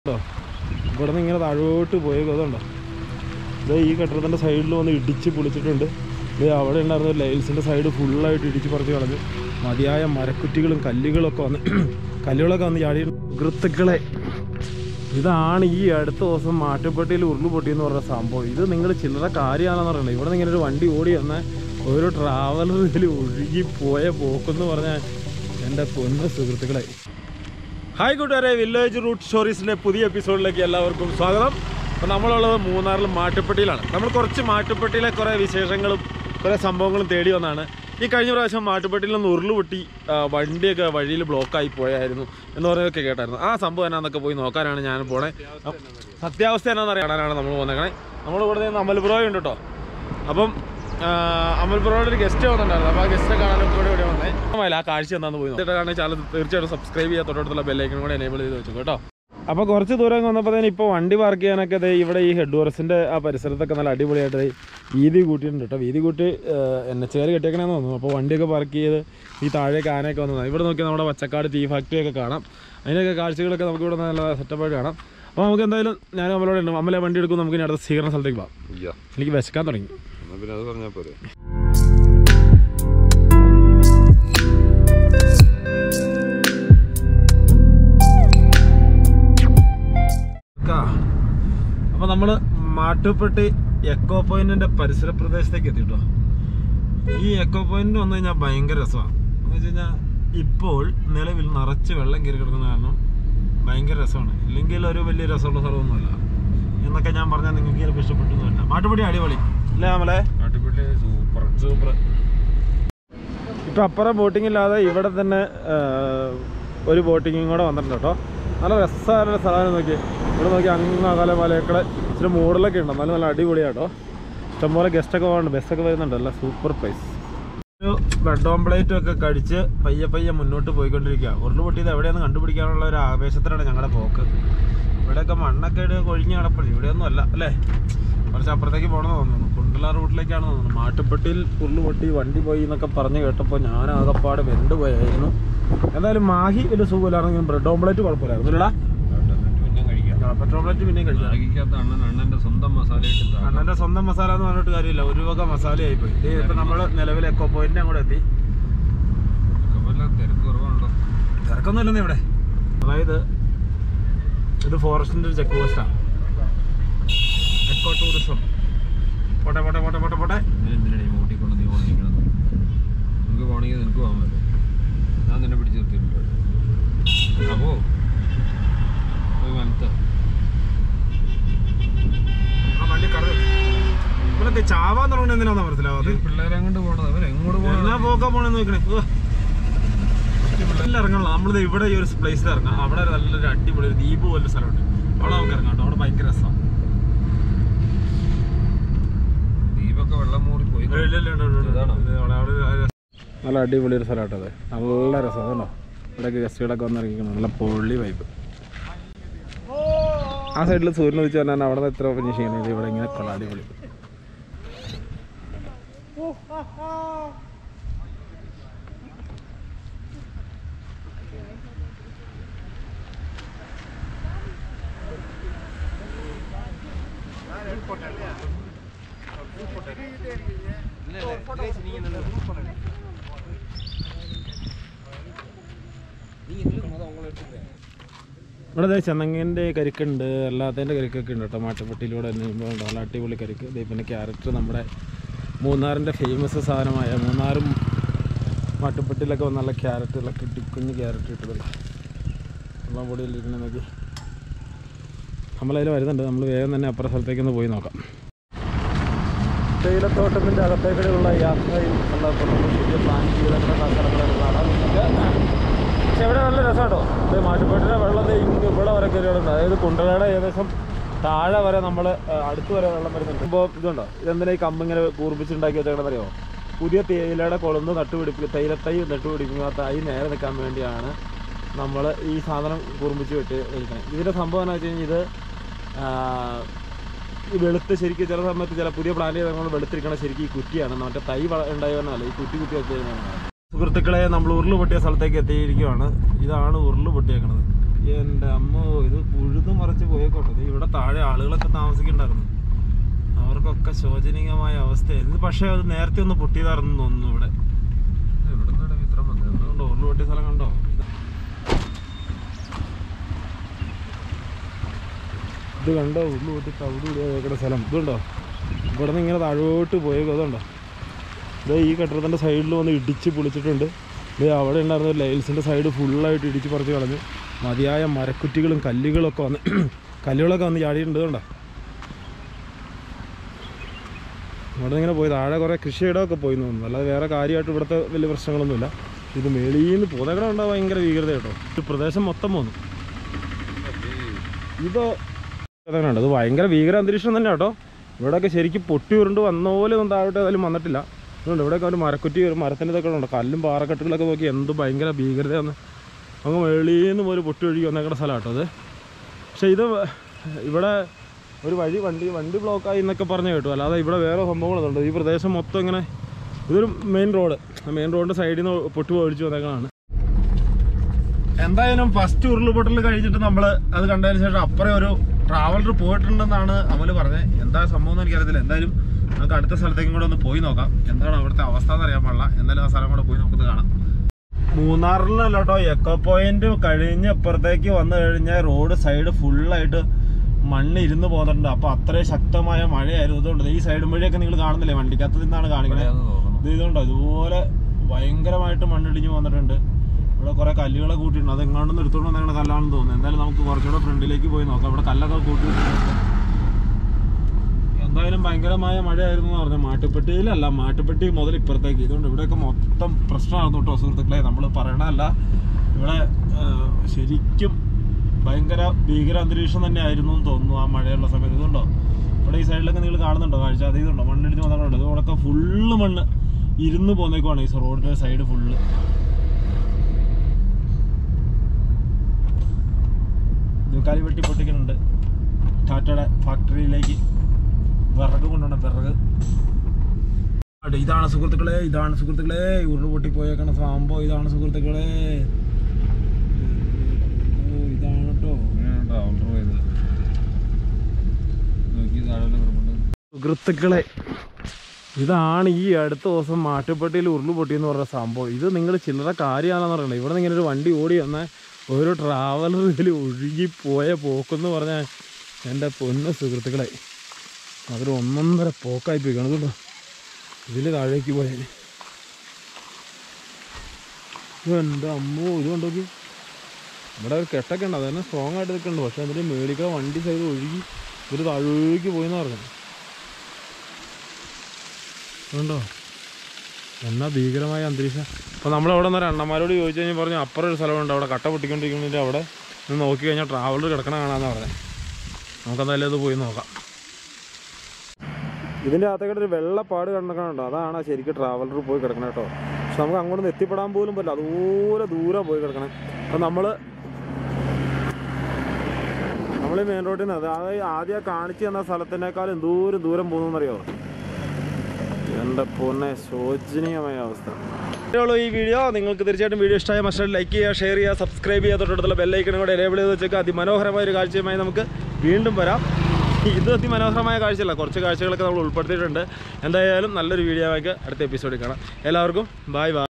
കേട്ടോ ഇവിടെ നിന്ന് ഇങ്ങനെ താഴോട്ട് പോയേക്കും അതുണ്ടോ ഇത് ഈ കെട്ടിടത്തിൻ്റെ സൈഡിൽ വന്ന് ഇടിച്ച് പൊളിച്ചിട്ടുണ്ട് ഇത് അവിടെ ഉണ്ടായിരുന്ന ലൈൽസിൻ്റെ സൈഡ് ഫുള്ളായിട്ട് ഇടിച്ച് പറിച്ച് കളഞ്ഞ് മതിയായ മരക്കുറ്റികളും കല്ലുകളൊക്കെ വന്ന് കല്ലുകളൊക്കെ വന്ന് ചാടി സുഹൃത്തുക്കളെ ഇതാണ് ഈ അടുത്ത ദിവസം മാട്ടുപ്പെട്ടിയിൽ ഉരുള് പൊട്ടിയെന്ന് പറഞ്ഞ സംഭവം ഇത് നിങ്ങൾ ചില്ലറ കാര്യമാണെന്ന് പറയുന്നത് ഇവിടെ നിന്ന് ഇങ്ങനെ ഒരു വണ്ടി ഓടി വന്ന ഒരു ട്രാവലർ ഇതിൽ ഒഴുകി പോയ പോക്കെന്ന് പറഞ്ഞാൽ എൻ്റെ പൊന്ന സുഹൃത്തുക്കളെ ഹായ് കൂട്ടുകാരെ വില്ലേജ് റൂട്ട് സ്റ്റോറീസിൻ്റെ പുതിയ എപ്പിസോഡിലേക്ക് എല്ലാവർക്കും സ്വാഗതം അപ്പോൾ നമ്മളുള്ളത് മൂന്നാറിൽ മാട്ടുപ്പെട്ടിയിലാണ് നമ്മൾ കുറച്ച് മാട്ടുപ്പെട്ടിയിലെ കുറേ വിശേഷങ്ങളും കുറേ സംഭവങ്ങളും തേടി വന്നാണ് ഈ കഴിഞ്ഞ പ്രാവശ്യം മാട്ടുപ്പെട്ടിയിൽ നിന്ന് ഉരുള് പൊട്ടി ആ, വണ്ടിയൊക്കെ വഴിയിൽ ബ്ലോക്കായി പോയായിരുന്നു എന്ന് പറയുന്നതൊക്കെ കേട്ടായിരുന്നു ആ സംഭവം എന്നാന്നൊക്കെ പോയി നോക്കാനാണ് ഞാൻ പോണേ അ- സത്യാവസ്ഥ എന്നാന്ന് അറിയാനാണ് നമ്മൾ പോന്നേക്കണേ നമ്മളിവിടെ നിന്ന് അമൽപുറോയും ഉണ്ട് കേട്ടോ അപ്പം അമൽപുറോട് ഒരു ഗസ്റ്റ് വന്നിട്ടുണ്ടായിരുന്നു അപ്പോൾ ആ ഗസ്റ്റിനെ കാണാനൊക്കെ കൂടെ ഇവിടെ വന്നേ അല്ല ആ കാഴ്ച എന്താന്ന് പോയി നോക്കിയിട്ടാണ് ചാനൽ തീർച്ചയായിട്ടും സബ്സ്ക്രൈബ് ചെയ്യാൻ തൊട്ടടുത്തുള്ള ബെല്ലൈക്കനും കൂടെ എനേബിൾ ചെയ്ത് വെച്ചു കേട്ടോ അപ്പോൾ കുറച്ച് ദൂരം വന്നപ്പോൾ തന്നെ ഇപ്പോൾ വണ്ടി പാർക്ക് ചെയ്യാനൊക്കെ ദേ ഇവിടെ ഈ ഹെഡ് വർസിൻ്റെ ആ പരിസരത്തൊക്കെ നല്ല അടിപൊളിയായിട്ട് ദേ വീതി കൂട്ടിയിട്ടുണ്ട് കേട്ടോ വീതി കൂട്ടി എൻ എച്ച് കാർ കെട്ടിയേക്കണേന്ന് തോന്നുന്നു അപ്പോൾ വണ്ടിയൊക്കെ പാർക്ക് ചെയ്ത് ഈ താഴേക്ക് ആനയൊക്കെ വന്നതാണ് ഇവിടെ നോക്കി നമ്മുടെ പച്ചക്കാട് ടീ ഫാക്ടറി ഒക്കെ കാണാം അതിനൊക്കെ കാഴ്ചകളൊക്കെ നമുക്ക് ഇവിടെ നല്ല സെറ്റപ്പായിട്ട് കാണാം അപ്പോൾ നമുക്ക് എന്തായാലും ഞാൻ അമ്മലോടെ ഉണ്ട് അമ്മലെ വണ്ടി എടുക്കും നമുക്ക് ഇനി അടുത്ത സ്വീകരണ സ്ഥലത്തേക്ക് പോകാം ഇയ്യ. എനിക്ക് വിശക്കാൻ തുടങ്ങി എന്നാ പിന്നെ അത് പറഞ്ഞാ പോരെ അപ്പോൾ നമ്മൾ മാട്ടുപ്പെട്ടി എക്കോ പോയിന്റിന്റെ പരിസര പ്രദേശത്തേക്ക് എത്തിട്ടോ ഈ എക്കോ പോയിന്റ് വന്നു കഴിഞ്ഞാൽ ഭയങ്കര രസമാണ് എന്ന് വെച്ച് കഴിഞ്ഞാൽ ഇപ്പോൾ നിലവിൽ നിറച്ച് വെള്ളം കയറി കിടക്കുന്ന കാരണം ഭയങ്കര രസമാണ് ഇല്ലെങ്കിൽ ഒരു വലിയ രസമുള്ള സ്ഥലമൊന്നുമല്ല എന്നൊക്കെ ഞാൻ പറഞ്ഞാൽ നിങ്ങൾക്ക് ചിലപ്പോൾ ഇഷ്ടപ്പെട്ടു എന്ന് വരില്ല മാട്ടുപ്പെട്ടി അടിപൊളി അല്ലേ നമ്മളെ കാട്ടുപള്ളി സൂപ്പർ സൂപ്പർ ഇപ്പം അപ്പുറം ബോട്ടിംഗ് ഇല്ലാതെ ഇവിടെ തന്നെ ആ, ഒരു ബോട്ടിങ്ങും കൂടെ വന്നിട്ടുണ്ട് കേട്ടോ നല്ല രസമായ സ്ഥലം നോക്കി ഇവിടെ നോക്കി അങ്ങ് അകലെ മലയൊക്കെ ഇച്ചിരി മൂടലൊക്കെ ഉണ്ട് എന്നാലും നല്ല അടിപൊളിയാട്ടോ ഇഷ്ടംപോലെ ഗസ്റ്റൊക്കെ പോകുന്നുണ്ട് ബസ്സൊക്കെ വരുന്നുണ്ട് നല്ല സൂപ്പർ പ്ലേസ് ഒരു ബ്രെഡ് ഓംപ്ലേറ്റും ഒക്കെ കഴിച്ച് പയ്യെ പയ്യെ മുന്നോട്ട് പോയിക്കൊണ്ടിരിക്കുക ഉരുള് പൊട്ടിയത് എവിടെയെന്ന് കണ്ടുപിടിക്കാനുള്ള ഒരു ആവേശത്തിലാണ് ഞങ്ങളുടെ പോക്ക് ഇവിടെയൊക്കെ മണ്ണൊക്കെ ഇട് കൊഴിഞ്ഞ് കിടപ്പുള്ളൂ ഇവിടെയൊന്നും അല്ല അല്ലേ കുറച്ച് അപ്പുറത്തേക്ക് പോകണമെന്ന് തോന്നുന്നു കുണ്ടല റൂട്ടിലേക്കാണ് തോന്നുന്നു മാട്ടുപ്പെട്ടിയിൽ ഉരുള് പൊട്ടി വണ്ടി പോയി എന്നൊക്കെ പറഞ്ഞ് കേട്ടപ്പോൾ ഞാൻ ആകപ്പാട് വെന്ത് പോയായിരുന്നു എന്തായാലും മാഹി വലിയ സുഖമില്ലായിരുന്നെങ്കിലും ബ്രെഡ് ഓംപ്ലേറ്റ് കുഴപ്പമില്ലായിരുന്നു ഇല്ലടാ പിന്നെ കഴിക്കാം പെട്രോൾ ഓംപ്ലേറ്റ് പിന്നെയും കഴിക്കാം മാഗിക്കകത്ത് അണ്ണൻ അണ്ണന്റെ സ്വന്തം മസാല ഇട്ട് അണ്ണന്റെ സ്വന്തം മസാല എന്ന് പറഞ്ഞിട്ട് കാര്യമില്ല ഒരു വക മസാലയായി പോയി ദേ ഇപ്പൊ നമ്മള് നിലവിൽ എക്കോ പോയിന്റ് അങ്ങോട്ട് എത്തി തിരക്ക് കുറവുണ്ടോ തിരക്കൊന്നുമില്ലെന്ന് ഇവിടെ അതായത് ഇത് ഫോറസ്റ്റിന്റെ ഒരു ചെക്ക് പോസ്റ്റാണ് എക്കോ ടൂറിസം പോട്ടെ പോട്ടെ പോട്ടെ പോട്ടെ പോട്ടെ ഞാൻ എന്തിനാണ് ഈ മൂട്ടിക്കൊണ്ട് നീ ഓടിക്കണത് നിനക്ക് പോകണമെങ്കിൽ നിനക്ക് പോകാൻ പറ്റും ഞാൻ നിന്നെ പിടിച്ചു നിർത്തിയിട്ടുണ്ട് അപ്പോ പോയി വനത്ത് ആ വണ്ടി കടൽ ഇവരൊക്കെ ചാവാൻ തുടങ്ങുന്നത് എന്തിനാന്ന് മനസ്സിലാവാതെ പിള്ളേരെ അങ്ങോട്ട് പോകണത് അവൻ എങ്ങോട്ട് എന്നാ പോകണം പോക്കാൻ പോണെന്ന് നോക്കണേ ഉവ്വ്. എല്ലാം ഇറങ്ങണം നമ്മളിത് ഇവിടെ ഈ ഒരു പ്ലേസിൽ ഇറങ്ങാം അവിടെ ഒരു നല്ലൊരു അടിപൊളി ഒരു ദ്വീപ് പോലെ സ്ഥലമുണ്ട് അവിടെ നമുക്ക് ഇറങ്ങാം കേട്ടോ അവിടെ ഭയങ്കര രസമാണ് ദീപൊക്കെ വെള്ളം മൂടി പോയി ഇതാണോ? നല്ല അടിപൊളി ഒരു സ്ഥലമാട്ടോ അത് നല്ല രസം അതുണ്ടോ ഇവിടെയൊക്കെ ഗസ്റ്റുകളൊക്കെ വന്നിറങ്ങിക്കണം നല്ല പൊള്ളി വൈബ് ആ സൈഡിൽ സൂര്യൻ ഉദിച്ച് പറഞ്ഞാൽ അവിടെ നിന്ന് എത്ര ഫിനിഷ് ചെയ്യുന്നത് ഇവിടെ ഇങ്ങനെ കൊള്ളാം അടിപൊളി ഇവിടെ ദേ ചെന്നങ്ങിൻ്റെ കരിക്കുണ്ട് അല്ലാത്തതിൻ്റെ കരിക്കൊക്കെ ഉണ്ട് കേട്ടോ മാട്ടുപ്പെട്ടിയിലൂടെ നീങ്ങുമ്പോൾ ഉണ്ട്. നല്ല അടിപൊളി കരിക്ക് ദേ പിന്നെ ക്യാരറ്റ് നമ്മുടെ മൂന്നാറിൻ്റെ ഫേമസ് സാധനമായ മൂന്നാറും മാട്ടുപ്പെട്ടിയിലൊക്കെ വന്ന് നല്ല ക്യാരറ്റുകളൊക്കെ ഇട്ടി കുഞ്ഞ് ക്യാരറ്റ് ഇട്ടതല്ല വെള്ളം പൊടിയിലിരിക്കണ നോക്കി നമ്മളതിൽ വരുന്നുണ്ട് നമ്മൾ വേഗം തന്നെ അപ്പുറ സ്ഥലത്തേക്ക് ഒന്ന് പോയി നോക്കാം തേയിലത്തോട്ടത്തിൻ്റെ അകത്തേക്കുള്ള യാത്രയും ഉള്ള പുതിയ പ്ലാൻ ചെയ്തിട്ടുള്ള സ്ഥലങ്ങളെല്ലാം പക്ഷെ ഇവിടെ നല്ല രസമാട്ടോ ഇത് മാട്ടുപേട്ടിലെ വെള്ളം ദേ ഇങ്ങ് ഇവിടെ വരെ കയറിയുണ്ട് അതായത് കുണ്ടലയുടെ ഏകദേശം താഴെ വരെ നമ്മൾ അടുത്ത് വരെ വെള്ളം വരുന്നുണ്ട് ഇപ്പോൾ ഇതുണ്ടോ ഇതെന്തിനാ ഈ കമ്പ് ഇങ്ങനെ കൂർപ്പിച്ചുണ്ടാക്കി വെച്ചേക്കണമെന്ന് അറിയോ പുതിയ തേയിലയുടെ കൊളുന്ന് നട്ടുപിടിപ്പിക്കുക തേയിലത്തൈ നട്ടുപിടിപ്പിക്കുക ആ തൈ നേരെ നിൽക്കാൻ വേണ്ടിയാണ് നമ്മൾ ഈ സാധനം കൂർപ്പിച്ച് വെട്ടി വെക്കുന്നത് ഇതിൻ്റെ സംഭവം എന്ന് വെച്ച് കഴിഞ്ഞാൽ ഇത് ആ, ഈ വെളുത്ത് ശരിക്കും ചില സമയത്ത് ചില പുതിയ പ്ലാന്റ് നമ്മൾ വെളുത്തിരിക്കണ ശരിക്കും ഈ കുറ്റിയാണ് മറ്റേ തൈ വള- ഉണ്ടായവനല്ല ഈ കുറ്റി കുത്തി വെച്ച് കഴിഞ്ഞാൽ സുഹൃത്തുക്കളെ നമ്മൾ ഉരുള് പൊട്ടിയ സ്ഥലത്തേക്ക് എത്തിയിരിക്കുകയാണ് ഇതാണ് ഉരുള് പൊട്ടിയേക്കണത് എൻ്റെ അമ്മോ ഇത് പുഴുതു മറിച്ച് പോയേക്കോട്ടെ ദേ ഇവിടെ താഴെ ആളുകളൊക്കെ താമസിക്കണ്ടായിരുന്നു അവർക്കൊക്കെ ശോചനീയമായ അവസ്ഥയായിരുന്നു ഇത് പക്ഷേ അത് നേരത്തെ ഒന്ന് പൊട്ടിയതായിരുന്നു തോന്നുന്നു ഇവിടെ എവിടെ നിന്നാണ് ഇത്ര വന്നത് കണ്ടോ ഉള്ളു പൊട്ടിയ സ്ഥലം കണ്ടോ ഇത് കണ്ടോ ഉള്ളു പൊട്ടി തവിട് ഇവിടെ സ്ഥലം ഇതുണ്ടോ ഇവിടെ നിന്ന് ഇങ്ങനെ താഴോട്ട് പോയേക്കും അതുണ്ടോ ഇത് ഈ കെട്ടിടത്തിൻ്റെ സൈഡിൽ വന്ന് ഇടിച്ച് പൊളിച്ചിട്ടുണ്ട് ഇത് അവിടെ ഉണ്ടായിരുന്ന ലൈൽസിൻ്റെ സൈഡ് ഫുള്ളായിട്ട് ഇടിച്ച് പറിച്ച് കളഞ്ഞു മതിയായ മരക്കുറ്റികളും കല്ലുകളൊക്കെ വന്ന് കല്ലുകളൊക്കെ വന്ന് ചാടിയിട്ടുണ്ട് കണ്ടോ ഇവിടെ ഇങ്ങനെ പോയി താഴെ കുറേ കൃഷിയിടമൊക്കെ പോയി എന്ന് തോന്നുന്നു അല്ലാതെ വേറെ കാര്യമായിട്ട് ഇവിടുത്തെ വലിയ പ്രശ്നങ്ങളൊന്നുമില്ല ഇത് മേളിയിൽ നിന്ന് പൂതകട ഉണ്ടാവും ഭയങ്കര ഭീകരത കേട്ടോ ഇത് പ്രദേശം മൊത്തം പോന്നു ഇത് അതാണ് ഇത് ഭയങ്കര ഭീകര അന്തരീക്ഷം തന്നെ കേട്ടോ ഇവിടെയൊക്കെ ശരിക്കും പൊട്ടി ഉരുണ്ട് വന്ന പോലെ ഒന്നും താഴോട്ട് ഏതായാലും വന്നിട്ടില്ല അതുകൊണ്ട് ഇവിടെയൊക്കെ ഒരു മരക്കുറ്റി ഒരു മരത്തിൻ്റെ ഇതൊക്കെ ഉണ്ട് കല്ലും പാറക്കെട്ടുകളൊക്കെ നോക്കി എന്ത് ഭയങ്കര ഭീകരതയാണ് അങ്ങ് വെളിയിൽ നിന്ന് ഒരു പൊട്ടി ഒഴുകി വന്നേക്കുന്ന സ്ഥലം കേട്ടോ അത് പക്ഷേ ഇത് ഇവിടെ ഒരു വഴി വണ്ടി വണ്ടി ബ്ലോക്കായി എന്നൊക്കെ പറഞ്ഞു കേട്ടു അല്ലാതെ ഇവിടെ വേറെ സംഭവങ്ങളുണ്ട് ഈ പ്രദേശം മൊത്തം ഇങ്ങനെ ഇതൊരു മെയിൻ റോഡ് മെയിൻ റോഡിൻ്റെ സൈഡിൽ നിന്ന് പൊട്ടി ഒഴിച്ചു വന്നേക്കണതാണ് എന്തായാലും ഫസ്റ്റ് ഉരുൾപൊട്ടൽ കഴിഞ്ഞിട്ട് നമ്മൾ അത് കണ്ടതിന് ശേഷം അപ്പുറം ഒരു ട്രാവലർ പോയിട്ടുണ്ടെന്നാണ് അമല് പറഞ്ഞത് എന്താ സംഭവം എന്ന് എനിക്കറിയത്തില്ല എന്തായാലും നമുക്ക് അടുത്ത സ്ഥലത്തേക്കും കൂടെ ഒന്ന് പോയി നോക്കാം എന്താണ് അവിടുത്തെ അവസ്ഥ എന്ന് അറിയാൻ പാടില്ല എന്തായാലും ആ സ്ഥലം കൂടെ പോയി നമുക്ക് കാണാം മൂന്നാറിലല്ല കേട്ടോ എക്കോ പോയിന്റ് കഴിഞ്ഞ് ഇപ്പുറത്തേക്ക് വന്നു കഴിഞ്ഞാൽ റോഡ് സൈഡ് ഫുള്ളായിട്ട് മണ്ണ് ഇരുന്ന് പോകുന്നുണ്ട് അപ്പൊ അത്രയും ശക്തമായ മഴയായിരുന്നു അതുകൊണ്ട് ഈ സൈഡ് വഴിയൊക്കെ നിങ്ങൾ കാണുന്നില്ലേ വണ്ടിക്കകത്ത് നിന്നാണ് കാണിക്കുന്നത് ഇവിടെയാന്ന് തോന്നുന്നു ഇത് ഇതുണ്ടോ ഇതുപോലെ ഭയങ്കരമായിട്ട് മണ്ണിടിഞ്ഞ് വന്നിട്ടുണ്ട് ഇവിടെ കുറെ കല്ലുകളെ കൂട്ടിയിട്ടുണ്ട് അത് എങ്ങാണ്ടൊന്നും എടുത്തോണ്ട് വന്നേക്കണ കല്ലാണെന്ന് തോന്നുന്നു എന്തായാലും നമുക്ക് കുറച്ചുകൂടെ ഫ്രണ്ടിലേക്ക് പോയി നോക്കാം ഇവിടെ കല്ലൊക്കെ കൂട്ടിയിട്ടുണ്ട് എന്തായാലും ഭയങ്കരമായ മഴയായിരുന്നു എന്ന് പറഞ്ഞു മാട്ടുപ്പെട്ടിയിലല്ല മാട്ടുപ്പെട്ടി മുതൽ ഇപ്പുറത്തേക്ക് ഇതുകൊണ്ട് ഇവിടെയൊക്കെ മൊത്തം പ്രശ്നമായിരുന്നു കേട്ടോ സുഹൃത്തുക്കളെ നമ്മൾ പറയണതല്ല ഇവിടെ ആ, ശരിക്കും ഭയങ്കര ഭീകര അന്തരീക്ഷം തന്നെ ആയിരുന്നു എന്ന് തോന്നുന്നു ആ മഴയുള്ള സമയത്ത് ഇതുണ്ടോ ഇവിടെ ഈ സൈഡിലൊക്കെ നിങ്ങൾ കാണുന്നുണ്ടോ കാഴ്ച അത് ഇതുണ്ടോ മണ്ണിടിച്ച് വന്നിട്ടുണ്ട് ഇതോടൊക്കെ ഫുള്ള് മണ്ണ് ഇരുന്ന് പോന്നേക്കുവാണ് ഈ റോഡിന്റെ സൈഡ് ഫുള്ള് കാലി വെട്ടി പൊട്ടിക്കുന്നുണ്ട് ടാറ്റയുടെ ഫാക്ടറിയിലേക്ക് വിറക് കൊണ്ടുപോകണം വിറക് അടെ, ഇതാണ് സുഹൃത്തുക്കളെ ഇതാണ് സുഹൃത്തുക്കളെ ഉരുള് പൊട്ടി പോയേക്കണ സംഭവം ഇതാണ് സുഹൃത്തുക്കളെ ഓ, ഇതാണ് കേട്ടോ അങ്ങനെയാണ് ട്രാവലർ പോയത് നോക്കി താഴെ വല്ല കിടപ്പുണ്ട് സുഹൃത്തുക്കളെ ഇതാണ് ഈ അടുത്ത ദിവസം മാട്ടുപ്പെട്ടിയിൽ ഉരുള് പൊട്ടിയെന്ന് പറഞ്ഞ സംഭവം ഇത് നിങ്ങൾ ചില്ലറ കാര്യമാണെന്ന് പറയണത് ഇവിടെ നിന്ന് ഇങ്ങനെ ഒരു വണ്ടി ഓടി വന്നാൽ ഓരോ ട്രാവലർ ഇതിൽ ഒഴുകി പോയ പോക്കെന്ന് പറഞ്ഞാൽ എൻ്റെ പൊന്ന സുഹൃത്തുക്കളെ അതൊരു ഒന്നൊന്നര പോക്കായി പോയി കണക്കുണ്ടോ ഇതിൽ താഴേക്ക് പോയാൽ എൻ്റെ അമ്മോ ഇത് കൊണ്ടോക്കി ഇവിടെ ഒരു കെട്ടൊക്കെ ഉണ്ട് അതന്നെ സ്ട്രോങ് ആയിട്ട് നിൽക്കുന്നുണ്ട് പക്ഷേ അതിൻ്റെ മേളിക്ക വണ്ടി സൈഡ് ഒഴുകി ഒരു താഴേക്ക് പോയെന്ന് പറഞ്ഞു ഉണ്ടോ എന്നാ ഭീകരമായ അന്തരീക്ഷം അപ്പോൾ നമ്മളവിടെ നിന്ന് അണ്ണന്മാരോട് ചോദിച്ചു കഴിഞ്ഞാൽ പറഞ്ഞു അപ്പുറം ഒരു സ്ഥലമുണ്ട് അവിടെ കട്ട പൊട്ടിക്കൊണ്ടിരിക്കുന്നതിൻ്റെ അവിടെ നിന്ന് നോക്കി കഴിഞ്ഞാൽ ട്രാവലർ കിടക്കണ കാണാമെന്ന് പറഞ്ഞത് നമുക്കെന്തായാലും അത് പോയി നോക്കാം ഇതിൻ്റെ അകത്തേക്ക് ഒരു വെള്ളപ്പാട് കിടക്കണുണ്ടോ അതാണ് ശരിക്കും ട്രാവലർ പോയി കിടക്കണം കേട്ടോ പക്ഷെ നമുക്ക് അങ്ങോട്ടൊന്ന് എത്തിപ്പെടാൻ പോലും പറ്റില്ല അതുപോലെ ദൂരെ പോയി കിടക്കണം അപ്പം നമ്മൾ നമ്മൾ ഈ മെയിൻ റോഡിൽ നിന്ന് അതായത് ആദ്യം കാണിച്ചു തന്ന സ്ഥലത്തിനേക്കാൾ എന്തോരം ദൂരം പോകുന്നറിയോ എൻ്റെ പൊന്നെ ശോചനീയമായ അവസ്ഥ ഉള്ളൂ ഈ വീഡിയോ നിങ്ങൾക്ക് തീർച്ചയായിട്ടും വീഡിയോ ഇഷ്ടമായ മസ്റ്റ് ലൈക്ക് ചെയ്യുക ഷെയർ ചെയ്യുക സബ്സ്ക്രൈബ് ചെയ്യുക തൊട്ടടുത്തുള്ള ബെല്ലൈക്കനും കൂടെ എനേബിൾ ചെയ്ത് വെച്ചേക്കുക അതിമനോഹരമായ ഒരു കാഴ്ചയുമായി നമുക്ക് വീണ്ടും വരാം ഇത് അതിമനോഹരമായ കാഴ്ചയല്ല കുറച്ച് കാഴ്ചകളൊക്കെ നമ്മൾ ഉൾപ്പെടുത്തിയിട്ടുണ്ട് എന്തായാലും നല്ലൊരു വീഡിയോ ആയിട്ട് അടുത്ത എപ്പിസോഡിൽ കാണാം എല്ലാവർക്കും ബായ് ബായ്